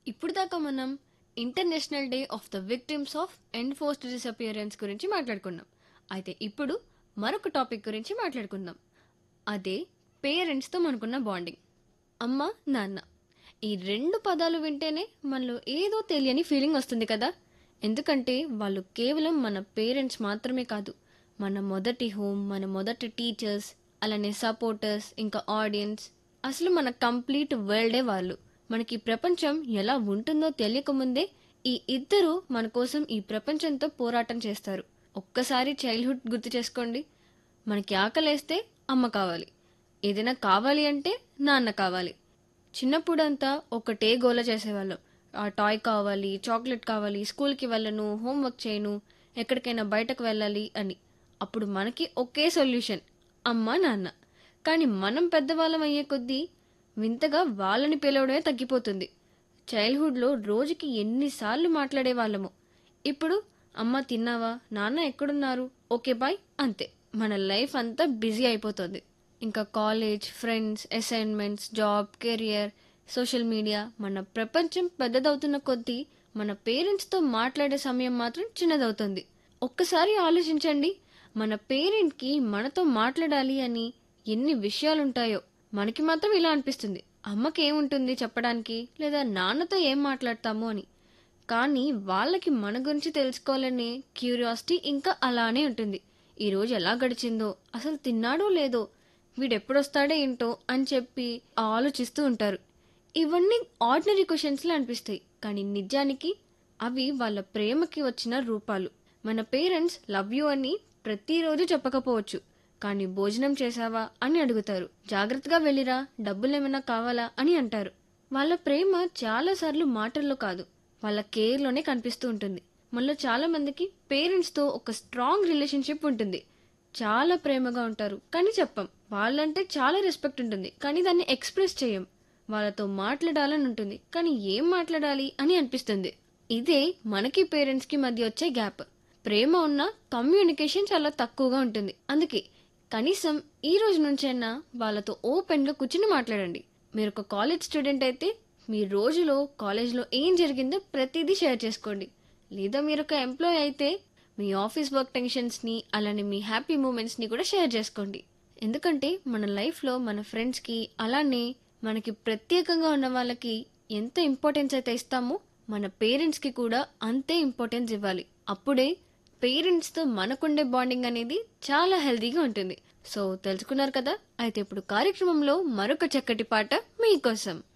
ఇప్పుడు దాకా మనం international day of the victims of enforced disappearance గురించి మాట్లాడుకున్నాం అయితే ఇప్పుడు మరొక టాపిక్ గురించి మాట్లాడుకుందాం అదే పేరెంట్స్తో మనకున్న బాండింగ్ అమ్మ నాన్న ఈ రెండు పదాలు వింటేనే మనలో ఏదో తెలియని ఫీలింగ్ వస్తుంది కదా ఎందుకంటే వాళ్ళు కేవలం మన పేరెంట్స్ మాత్రమే కాదు మన మొదటి హోమ్ మన మొదటి టీచర్స్ అలానే సపోర్టర్స్ ఇంకా ఆడియన్స్ అసలు మన కంప్లీట్ వరల్డే వాళ్ళు మనకి ఈ ప్రపంచం ఎలా ఉంటుందో తెలియకముందే ఈ ఇద్దరు మన కోసం ఈ ప్రపంచంతో పోరాటం చేస్తారు ఒక్కసారి చైల్డ్హుడ్ గుర్తు చేసుకోండి మనకి ఆకలేస్తే అమ్మ కావాలి ఏదైనా కావాలి అంటే నాన్న కావాలి చిన్నప్పుడంతా ఒకటే గోల చేసేవాళ్ళం ఆ టాయ్ కావాలి చాక్లెట్ కావాలి స్కూల్కి వెళ్ళను హోంవర్క్ చేయను ఎక్కడికైనా బయటకు వెళ్ళాలి అని అప్పుడు మనకి ఒకే సొల్యూషన్ అమ్మ నాన్న కానీ మనం పెద్దవాళ్ళం అయ్యే కొద్దీ వింతగా వాళ్ళని పిలవడమే తగ్గిపోతుంది చైల్డ్హుడ్లో రోజుకి ఎన్నిసార్లు మాట్లాడే వాళ్ళము ఇప్పుడు అమ్మ తిన్నావా నాన్న ఎక్కడున్నారు ఓకే బాయ్ అంతే మన లైఫ్ అంతా బిజీ అయిపోతుంది ఇంకా college friends assignments job career social media మన ప్రపంచం పెద్దదవుతున్న కొద్దీ మన పేరెంట్స్తో మాట్లాడే సమయం మాత్రం చిన్నదవుతుంది ఒక్కసారి ఆలోచించండి మన పేరెంట్కి మనతో మాట్లాడాలి అని ఎన్ని విషయాలుంటాయో మనకి మాత్రం ఇలా అనిపిస్తుంది అమ్మకి ఏముంటుంది చెప్పడానికి లేదా నాన్నతో ఏం మాట్లాడతాము అని కానీ వాళ్ళకి మన గురించి తెలుసుకోవాలనే క్యూరియాసిటీ ఇంకా అలానే ఉంటుంది ఈ రోజు ఎలా గడిచిందో అసలు తిన్నాడో లేదో వీడెప్పుడొస్తాడో ఏంటో అని చెప్పి ఆలోచిస్తూ ఉంటారు ఇవన్నీ ఆర్డినరీ క్వశ్చన్స్లో అనిపిస్తాయి కానీ నిజానికి అవి వాళ్ళ ప్రేమకి వచ్చిన రూపాలు మన పేరెంట్స్ లవ్ యూ అని ప్రతిరోజు చెప్పకపోవచ్చు కానీ భోజనం చేశావా అని అడుగుతారు జాగ్రత్తగా వెళ్ళిరా డబ్బులేమైనా కావాలా అని అంటారు వాళ్ళ ప్రేమ చాలాసార్లు మాటల్లో కాదు వాళ్ళ కేర్లోనే కనిపిస్తూ ఉంటుంది మనలో చాలా మందికి పేరెంట్స్తో ఒక స్ట్రాంగ్ రిలేషన్షిప్ ఉంటుంది చాలా ప్రేమగా ఉంటారు కానీ చెప్పం వాళ్ళంటే చాలా రెస్పెక్ట్ ఉంటుంది కానీ దాన్ని ఎక్స్ప్రెస్ చేయం వాళ్ళతో మాట్లాడాలని ఉంటుంది కానీ ఏం మాట్లాడాలి అని అనిపిస్తుంది ఇదే మనకి పేరెంట్స్కి మధ్య వచ్చే గ్యాప్ ప్రేమ ఉన్న కమ్యూనికేషన్ చాలా తక్కువగా ఉంటుంది అందుకే కనీసం ఈ రోజు నుంచైనా వాళ్ళతో ఓపెన్గా కూర్చుని మాట్లాడండి మీరు ఒక కాలేజ్ స్టూడెంట్ అయితే మీ రోజులో కాలేజ్లో ఏం జరిగిందో ప్రతిదీ షేర్ చేసుకోండి లేదా మీరు ఒక ఎంప్లాయ్ అయితే మీ ఆఫీస్ వర్క్ టెన్షన్స్ని అలానే మీ హ్యాపీ మూమెంట్స్ని కూడా షేర్ చేసుకోండి ఎందుకంటే మన లైఫ్లో మన ఫ్రెండ్స్కి అలానే మనకి ప్రత్యేకంగా ఉన్న వాళ్ళకి ఎంత ఇంపార్టెన్స్ అయితే ఇస్తామో మన పేరెంట్స్కి కూడా అంతే ఇంపార్టెన్స్ ఇవ్వాలి అప్పుడే పేరెంట్స్తో మనకుండే బాండింగ్ అనేది చాలా హెల్తీగా ఉంటుంది సో తెలుసుకున్నారు కదా అయితే ఇప్పుడు కార్యక్రమంలో మరొక చక్కటి పాట మీకోసం